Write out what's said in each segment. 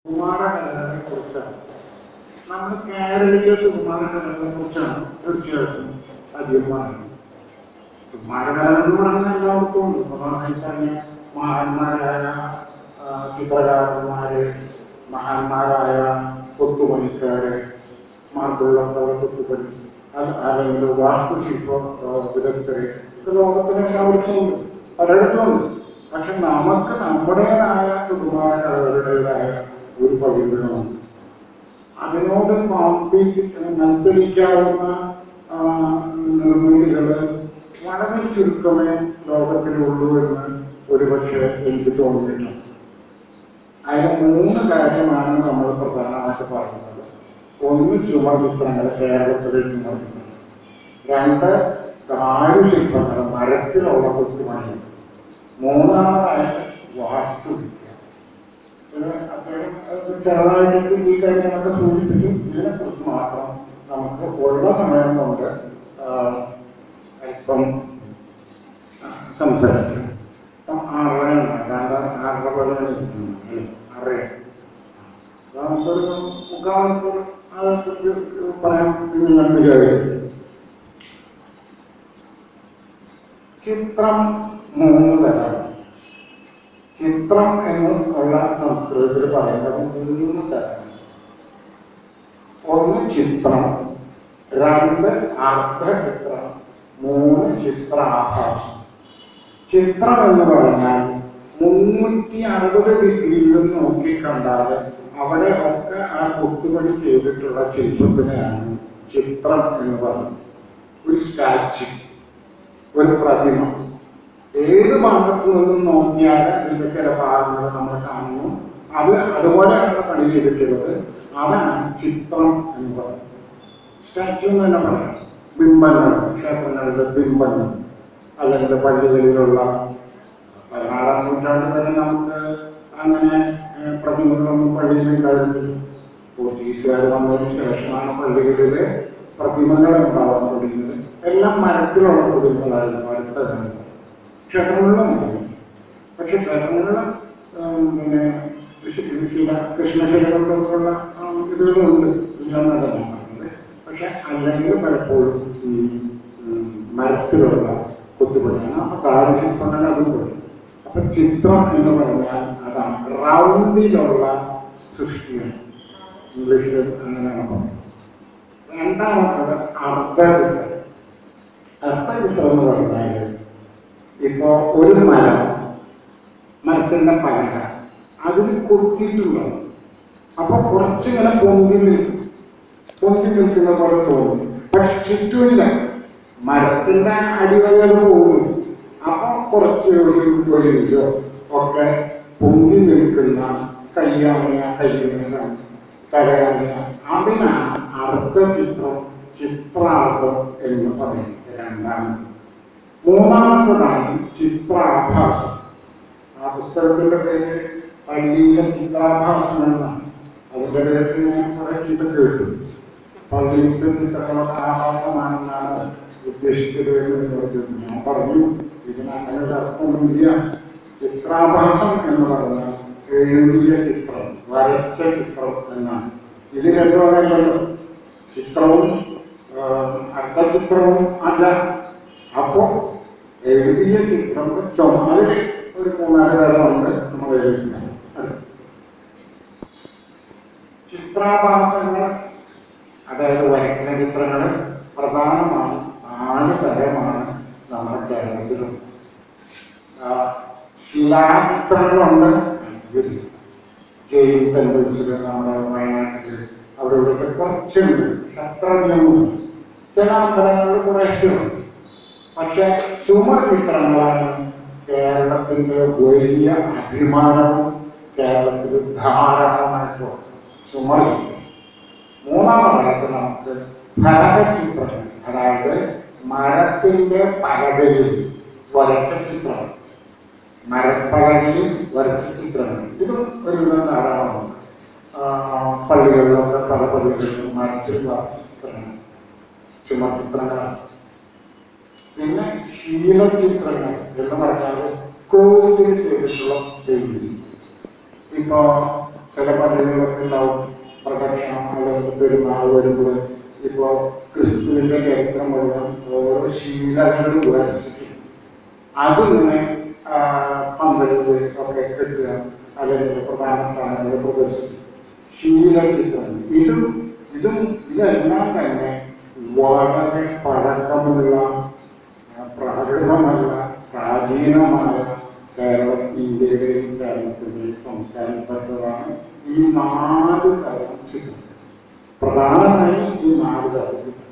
സുകുമാരകലകളെ കുറിച്ചാണ് നമ്മൾ കേരളീയ സുകുമാരകലകളെ കുറിച്ചാണ് തീർച്ചയായിട്ടും അധികം പറയുന്നത് സുകുമാരകലകൾ എന്ന് പറഞ്ഞാൽ എല്ലാവർക്കും ഉണ്ട് ഇപ്പൊ പറഞ്ഞ മഹാന്മാരായ ആ, ചിത്രകാരന്മാര് മഹാന്മാരായ കൊത്തുപണിക്കാര് മാർബിളിലൊക്കെ കൊത്തുപണി അത് അല്ലെങ്കിൽ വാസ്തുശില്പ ആ, വിദഗ്ധര് ഇത് ലോകത്തിന് എല്ലാവർക്കും ഉണ്ട് പലയിടത്തും ഉണ്ട് പക്ഷെ നമുക്ക് നമ്മുടേതായ സുകുമാര കലകളുടേതായ ഒരു പൈതൃകമുണ്ട് അതിനോട് കോമ്പീറ്റ് മത്സരിക്കാവുന്ന ആ, നിർമ്മിതികള് വളരെ ചുരുക്കമേ ലോകത്തിലുള്ളൂ എന്ന് ഒരുപക്ഷെ എനിക്ക് തോന്നിയിട്ടുണ്ട് അതിന് മൂന്ന് കാര്യമാണ് നമ്മൾ പ്രധാനമായിട്ട് പറയുന്നത് ഒന്ന് ചുമർചിത്രങ്ങൾ കേരളത്തിലെ ചുമർചിത്രങ്ങൾ രണ്ട് ദാരുശില്പങ്ങൾ മരത്തിലുള്ള കൊത്തുപണികൾ മൂന്നാമതായിട്ട് വാസ്തുവിദ്യ ഇത് അദ്ദേഹം അത് ചെറുതായിട്ട് ഈ കാര്യങ്ങളൊക്കെ സൂചിപ്പിച്ചു ഇതിനെക്കുറിച്ച് മാത്രം നമുക്ക് ഉള്ള സമയം കൊണ്ട് ആ, അല്പം ആ, സംസാരിക്കാം ഇപ്പം ആറരയാണ് ഏതാണ്ട് ആറര പോലെ ഇരിക്കുന്നു അല്ലേ ആറര അപ്പൊ നമുക്കൊരു മുക്കാൽ മണിക്കൂർ അതേക്കുറിച്ച് പറയാൻ എന്ന് ഞാൻ വിചാരിക്കുന്നു ചിത്രം മൂന്ന് തരം ചിത്രം എന്ന് ഉള്ള സംസ്കൃതത്തിൽ പറയുന്നത് മൂന്ന് തരം ഒന്ന് ചിത്രം രണ്ട് അർദ്ധചിത്രം മൂന്ന് ചിത്രാഭാസം ചിത്രം എന്ന് പറഞ്ഞാൽ മുന്നൂറ്റി അറുപത് ഡിഗ്രിയിലും നോക്കിക്കണ്ടാൽ അവിടെ ഒക്കെ ആ കൊത്തുപണി ചെയ്തിട്ടുള്ള ശില്പത്തിനെയാണ് ചിത്രം എന്ന് പറയുന്നത് ഒരു സ്റ്റാച്യു ഒരു പ്രതിമ ഏത് ഭാഗത്തു നിന്നും നോക്കിയാൽ അതിന്റെ ചില ഭാഗങ്ങൾ നമ്മൾ കാണുന്നു അത് അതുപോലെയാണ് പണി ചെയ്തിട്ടുള്ളത് അതാണ് ചിത്രം എന്ന് പറയുന്നത് സ്റ്റാച്യു എന്ന് തന്നെ പറയാം ബിംബങ്ങൾ ക്ഷേത്രങ്ങളുടെ ബിംബങ്ങൾ അല്ലെങ്കിൽ പള്ളികളിലുള്ള പതിനാറാം നൂറ്റാണ്ട് വരെ നമുക്ക് അങ്ങനെ ഏഹ്, പ്രതിമകളൊന്നും പള്ളിയിൽ ഉണ്ടായിരുന്നില്ല പോർച്ചുഗീസുകാർ വന്നതിന് ശേഷമാണ് പള്ളികളിൽ പ്രതിമകൾ ഉണ്ടാവാൻ തുടങ്ങിയത് എല്ലാം മരത്തിലുള്ള പ്രതിമകളായിരുന്നു അടുത്ത കാലത്ത് ക്ഷേത്രങ്ങളിലും ഉണ്ടായിരുന്നു പക്ഷെ ക്ഷേത്രങ്ങളിലും ഉം, പിന്നെ ശി- ശില കൃഷ്ണശില കൊണ്ടൊക്കെയുള്ള ഉം, ഇതുകളുണ്ട് ഇല്ലെന്നല്ല ഞാൻ പറഞ്ഞത് പക്ഷെ അല്ലെങ്കിൽ പലപ്പോഴും ഈ ഉം, മരത്തിലുള്ള കൊത്തുപണിയാണ് അപ്പൊ ദാരുശില്പങ്ങൾ അതും പെടും അപ്പൊ ചിത്രം എന്ന് പറഞ്ഞാൽ അതാണ് റൗണ്ടിലുള്ള സൃഷ്ടിയാണ് ഇംഗ്ലീഷിൽ അങ്ങനെയാണ് പറയുന്നത് രണ്ടാമത്തത് അർദ്ധചിത്രം അർദ്ധചിത്രം എന്ന് പറഞ്ഞാൽ ഇപ്പോ ഒരു മരം മരത്തിന്റെ പലക അതിൽ കൊത്തിയിട്ടുള്ളത് അപ്പൊ കുറച്ചിങ്ങനെ പൊന്തി നിൽക്കും പൊന്തി നിൽക്കുന്ന പോലെ തോന്നും പക്ഷെ ചുറ്റുമില്ല മരത്തിന്റെ അടിവകൾ പോകുന്നു അപ്പൊ കുറച്ച് ഒരു ഒരു ഇഞ്ചോ ഒക്കെ പൊന്തി നിൽക്കുന്ന കയ്യാമയ കയ്യുന്ന തലയാമയ അതിനാണ് അർദ്ധചിത്രം ചിത്രാർത്ഥം എന്ന് പറയുന്നത് രണ്ടാമത് മൂന്നാമത്തതാണ് ചിത്രാഭാസം ആ പുസ്തകത്തിന്റെ പേര് പള്ളിയിലെ ചിത്രാഭാസം എന്നാണ് അതിന്റെ പേരിൽ ഞാൻ കുറെ ചിത്രം കേട്ടു പള്ളിയിലത്തെ ചിത്രങ്ങളൊക്കെ ആഭാസമാണെന്നാണ് ഉദ്ദേശിച്ചത് എന്ന് എന്നോട് ചോദിച്ചു ഞാൻ പറഞ്ഞു ഇതിന് അങ്ങനെ ഒരു അർത്ഥമൊന്നുമില്ല ചിത്രാഭാസം എന്ന് പറഞ്ഞാൽ എഴുതിയ ചിത്രം വരച്ച ചിത്രം എന്നാണ് ഇത് രണ്ടും അതല്ലല്ലോ ചിത്രവും ആ, അർദ്ധചിത്രവും അല്ല അപ്പോ എഴുതിയ ചിത്രം ചുമ അതിൽ ഒരു മൂന്നാല് തരമുണ്ട് നമ്മൾ എഴുതുന്നത് അടുത്ത. ചിത്രാഭാസങ്ങൾ അതായത് വരയ്ക്കുന്ന ചിത്രങ്ങൾ പ്രധാനമായും നാല് തരമാണ് നമ്മുടെ കേരളത്തിലും ആ, ശിലാചിത്രങ്ങളുണ്ട് ഇതിൽ ജെയിൻ ടെമ്പിൾസിൽ നമ്മുടെ വയനാട്ടിൽ അവിടെ ഇവിടെയൊക്കെ കുറച്ചുണ്ട് ക്ഷത്രജ്ഞമുണ്ട് ചില അമ്പലങ്ങളിൽ കുറേശ്ശുണ്ട് പക്ഷെ ചുമർ ചിത്രങ്ങളാണ് കേരളത്തിന്റെ വലിയ അഭിമാനവും കേരളത്തിൽ ധാരാളമായിട്ടുള്ള ചുമർ ചിത്രം മൂന്നാമതായിട്ട് നമുക്ക് ഫലകചിത്രങ്ങൾ അതായത് മരത്തിന്റെ പലകയിൽ വരച്ച ചിത്രങ്ങൾ മരപ്പലകയിൽ വരച്ച ചിത്രങ്ങൾ ഇതും ഒരുവിധം ധാരാളമാണ് ആ, പള്ളികളിലൊക്കെ പല പള്ളികളിലും മരത്തിൽ വരച്ച ചിത്രങ്ങൾ ചുമർ ചിത്രങ്ങളാണ് പിന്നെ ശീലചിത്രങ്ങൾ എന്ന് പറഞ്ഞാൽ ക്ലോത്തിൽ ചെയ്തിട്ടുള്ള പെയിന്റിങ് ഇപ്പോ ചില പള്ളികളൊക്കെ ഉണ്ടാവും പ്രദക്ഷിണം അല്ലെങ്കിൽ പെരുന്നാൾ വരുമ്പോൾ ഇപ്പോൾ ക്രിസ്തുവിന്റെ ചരിത്രം മുഴുവൻ ഓരോ ശീലങ്ങൾ വരച്ചിട്ട് അതിങ്ങനെ ആ, പന്തലിൽ ഒക്കെ കെട്ടുക അല്ലെങ്കിൽ പ്രധാന സ്ഥാനങ്ങളിൽ പ്രദർശിപ്പിക്കും ശീലചിത്രം ഇതും ഇതും ഇതെല്ലാം തന്നെ വളരെ പഴക്കമുള്ള ആ, പ്രാകൃതമല്ല പ്രാചീനമായ കേരള ഇന്ത്യയുടെയും കേരളത്തിന്റെയും സംസ്കാരപ്പെട്ടതാണ് ഈ നാല് തരം ചിത്രം പ്രധാനമായും ഈ നാല് തരം ചിത്രം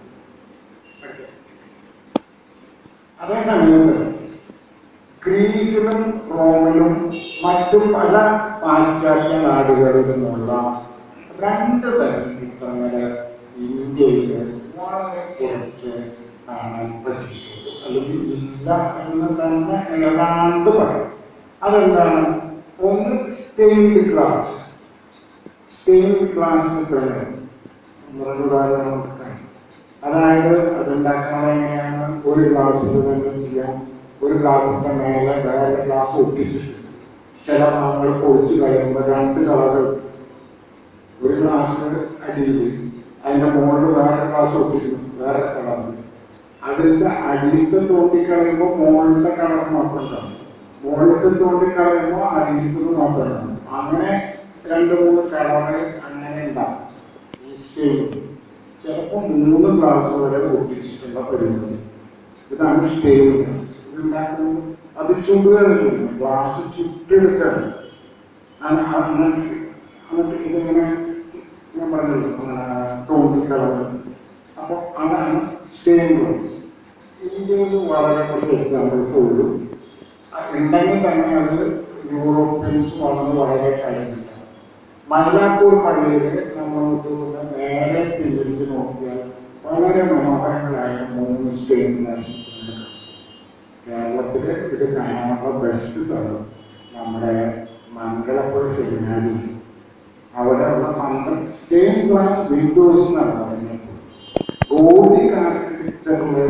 അതേ സമയത്ത് ഗ്രീസിലും റോമിലും മറ്റു പല പാശ്ചാത്യ നാടുകളിലുമുള്ള രണ്ട് തരം ചിത്രങ്ങള് ഇന്ത്യയിൽ വളരെ കുറച്ച് കാണാൻ പറ്റിയിട്ടുള്ളൂ അല്ലെങ്കിൽ ഇല്ല എന്ന് തന്നെ ഏതാണ്ട് പറയാം അതെന്താണ് ഒന്ന് സ്റ്റെയിൻഡ് ഗ്ലാസ് സ്റ്റെയിൻഡ് ഗ്ലാസ് ചിത്രങ്ങൾ നമ്മുടെ ഉദാഹരണം കൊടുക്കാം അതായത് അതുണ്ടാക്കാൻ എങ്ങനെയാണ് ഒരു ഗ്ലാസ്സിൽ തന്നെ ചെയ്യാം ഒരു ഗ്ലാസിന്റെ മേലെ വേറെ ഗ്ലാസ് ഒട്ടിച്ചിട്ട് ചില ഭാഗങ്ങൾ പൊളിച്ച് കളയുമ്പോൾ രണ്ട് കളറ് ഒരു ഗ്ലാസ് അടിയിൽ അതിന്റെ മുകളിൽ വേറെ ഗ്ലാസ് ഒട്ടിക്കുന്നു വേറെ കളറിൽ അതിന്റെ അടിയിലത്തെ തോണ്ടിക്കളയുമ്പോൾ മുകളിലത്തെ കളർ മാത്രം കാണും മുകളിലത്തെ തോണ്ടിക്കളയുമ്പോൾ അടിയിലത്തത് മാത്രം കാണും അങ്ങനെ രണ്ട് മൂന്ന് കളറ് അങ്ങനെ ഉണ്ടാകും ഈ സ്റ്റെയിൻ ചിലപ്പോൾ മൂന്ന് ഗ്ലാസ് വരെ ഒട്ടിച്ചിട്ടുള്ള പരിപാടി ഇതാണ് സ്റ്റെയിൻ ഗ്ലാസ് ഇതുണ്ടാക്കുന്നത് അത് ചുടുകയാണ് ഗ്ലാസ് ചുട്ടെടുക്കുകയാണ് അ- അ- എന്നിട്ട് എന്നിട്ട് ഇതിങ്ങനെ ഞാൻ പറഞ്ഞല്ലോ തോന്നിക്കളവ് അപ്പോൾ അതാണ് സ്റ്റെയിൻ ഗ്ലാസ് ഇന്ത്യയിൽ വളരെ കുറച്ച് എക്സാമ്പിൾസ് ഉള്ളൂ അ- ഉണ്ടെങ്കിൽ തന്നെ അത് യൂറോപ്യൻസ് വന്നത് വളരെ കഴിഞ്ഞില്ല മൈലാപ്പൂർ പള്ളിയിൽ നമ്മൾ നോക്കുന്ന നേരെ പിന്നിലേക്ക് നോക്കിയാൽ വളരെ മനോഹരങ്ങളായ മൂന്ന് സ്റ്റെയിൻ ഗ്ലാസ് ചിത്രങ്ങൾ കേരളത്തിൽ ഇത് കാണാനുള്ള ബെസ്റ്റ് സ്ഥലം നമ്മുടെ മംഗളപ്പുഴ സെമിനാരി അവിടെയുള്ള പന്ത്രണ്ട് സ്റ്റെയിൻ ഗ്ലാസ് വിൻഡോസ് എന്നാണ് പറയുന്നത് ഗോതിക് ആർക്കിടെക്ചറില്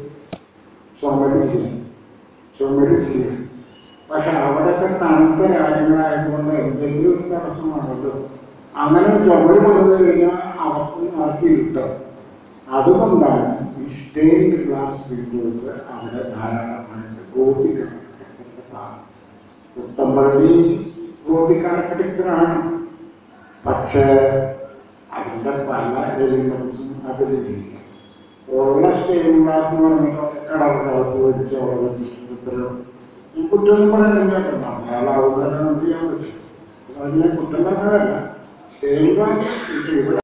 ചുമരില്ല ചുമരില്ല പക്ഷെ അവിടെയൊക്കെ തണുത്ത രാജ്യങ്ങളായതുകൊണ്ട് എന്തെങ്കിലും ഒരു തടസ്സമാണല്ലോ അങ്ങനെ ചുമര് പണിത് കഴിഞ്ഞാൽ അവർക്ക് നടത്തി കിട്ടും അതുകൊണ്ടാണ് ഈ സ്റ്റെയിൻഡ് ഗ്ലാസ് വിൻഡോസ് അവിടെ ധാരാളമായിട്ട് ഗോതിക് ആർക്കിടെക്ചറിന്റെ ഭാഗം പുത്തമ്പള്ളി ഗോതിക് ആർക്കിടെക്ചറാണ് പക്ഷേ അതിന്റെ പല എലിമെന്റ്സും അതിലില്ല ഉള്ള സ്റ്റെയിൻ ഗ്ലാസ് എന്ന് പറഞ്ഞിട്ട് കളർ ഗ്ലാസ് മേടിച്ച് അവിടെ വെച്ചിട്ട് ഇത്രയും ഈ കുറ്റം പറയുന്നില്ല കേട്ടോ നമ്മളാവുന്നതന്നെ നമുക്ക് ചെയ്യാൻ പറ്റും അത് ഞാൻ കുറ്റം പറഞ്ഞതല്ല സ്റ്റെയിൻ ഗ്ലാസ് ഇവിടെ